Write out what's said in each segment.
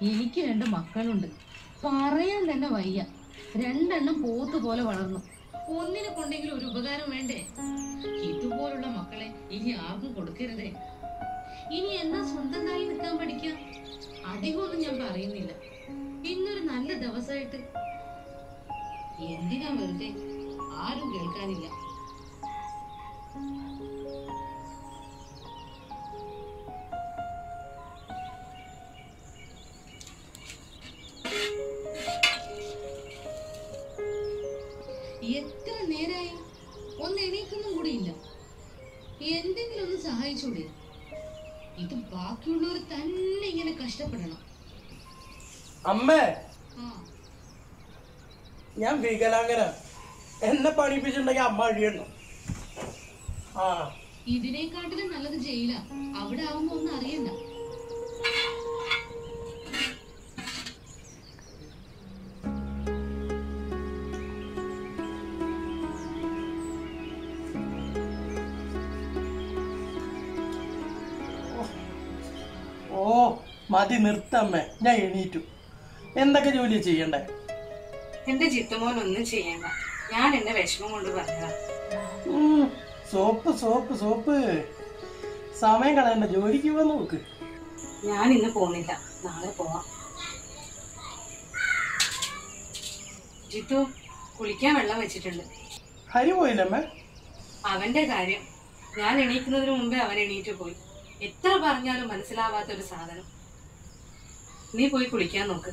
എനിക്ക് രണ്ട് മക്കളുണ്ട് പറയാൻ തന്നെ വയ്യ രണ്ടെണ്ണം പോത്ത് പോലെ വളർന്നു ഒന്നിനെ കൊണ്ടെങ്കിലും ഒരു ഉപകാരം വേണ്ടേ ഇതുപോലുള്ള മക്കളെ ഇനി ആർക്കും കൊടുക്കരുതേ ഇനി എന്നാ സ്വന്തം കാലിൽ നിൽക്കാൻ പഠിക്കാം അധികമൊന്നും ഞാൻ പറയുന്നില്ല ഇന്നൊരു നല്ല ദിവസമായിട്ട് എന്തിനാ വെറുതെ ആരും കേൾക്കാനില്ല എത്ര നേരായി ഒന്ന് എണീക്കൊന്നും കൂടിയില്ല എന്തെങ്കിലും ഒന്ന് സഹായിച്ചൂടെ ഇത് ബാക്കിയുള്ളവർ തന്നെ ഇങ്ങനെ കഷ്ടപ്പെടണം അമ്മേ ആ ഞാൻ വികലാംഗന എന്നെ പണിപ്പിച്ചിട്ടുണ്ടെങ്കിൽ അമ്മ അഴിയണം ആ ഇതിനെക്കാട്ടിലും നല്ലത് ജയിലാ അവിടെ ആവുമ്പോ ഒന്നും അറിയണ്ട ഓ മതി നിർത്തമ്മേ ഞാൻ എണീറ്റു എന്തൊക്കെ ജോലി ചെയ്യണ്ടേ എന്റെ ചിത്തുമോൻ ഒന്നും ചെയ്യണ്ട ഞാൻ എന്റെ വിഷമം കൊണ്ട് പറഞ്ഞതാ ഉം, സോപ്പ് സോപ്പ് സോപ്പ് സമയം കളയണ്ട ജോലിക്ക് പോവാൻ നോക്ക് ഞാൻ ഇന്ന് പോകുന്നില്ല നാളെ പോവാം ജിത്തു കുളിക്കാൻ വെള്ളം വെച്ചിട്ടുണ്ട് ഹരി പോയില്ലമ്മേ അവന്റെ കാര്യം ഞാൻ എണീക്കുന്നതിന് മുമ്പേ അവൻ എണീറ്റ് പോയി എത്ര പറഞ്ഞാലും മനസ്സിലാവാത്ത ഒരു സാധനം നീ പോയി കുളിക്കാൻ നോക്ക്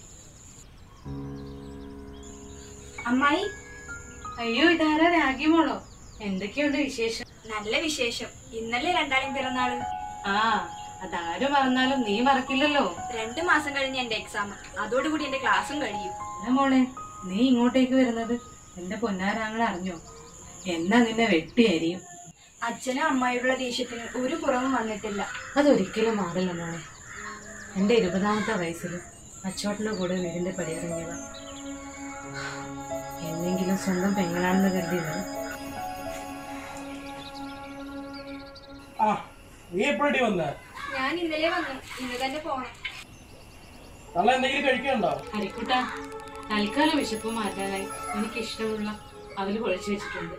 അമ്മായി അയ്യോ ഇതാരാ രാഗി മോളോ എന്തൊക്കെയുണ്ട് വിശേഷം നല്ല വിശേഷം ഇന്നലെ രണ്ടാളും പിറന്നാള് ആ അതാര് പറഞ്ഞാലും നീ മറക്കില്ലല്ലോ രണ്ടു മാസം കഴിഞ്ഞ് എന്റെ എക്സാം അതോടുകൂടി എന്റെ ക്ലാസ്സും കഴിയും അല്ല മോളെ നീ ഇങ്ങോട്ടേക്ക് വരുന്നത് എന്റെ പൊന്നാരാങ്ങൾ അറിഞ്ഞോ എന്നാ നിന്നെ വെട്ടിയരിയും അച്ഛനും അമ്മായിയുള്ള ദേഷ്യത്തിന് ഒരു കുറവും വന്നിട്ടില്ല അതൊരിക്കലും മാറില്ല മോളെ എന്റെ ഇരുപതാമത്തെ വയസ്സിൽ അച്ചോട്ടന്റെ കൂടെ വീടിന്റെ പടിയിറങ്ങിയതാ എന്നെങ്കിലും സ്വന്തം പെങ്ങളാണെന്ന് കരുതിയത് ആ നീ എപ്പോഴടി വന്ന ഞാൻ ഇന്നലെ വന്നു ഇന്ന് തന്നെ പോണം നല്ല എന്തെങ്കിലും കഴിക്കണ്ടോ ഹരിക്കുട്ട തൽക്കാലം വിശപ്പ് മാറ്റാനായി എനിക്ക് ഇഷ്ടമുള്ള അവല് കുഴച്ചു വെച്ചിട്ടുണ്ട്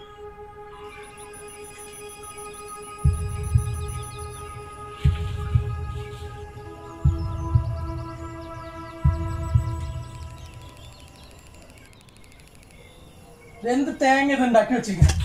എന്ത് തേങ്ങ ഇത് ഉണ്ടാക്കി വെച്ചിരിക്കുന്നു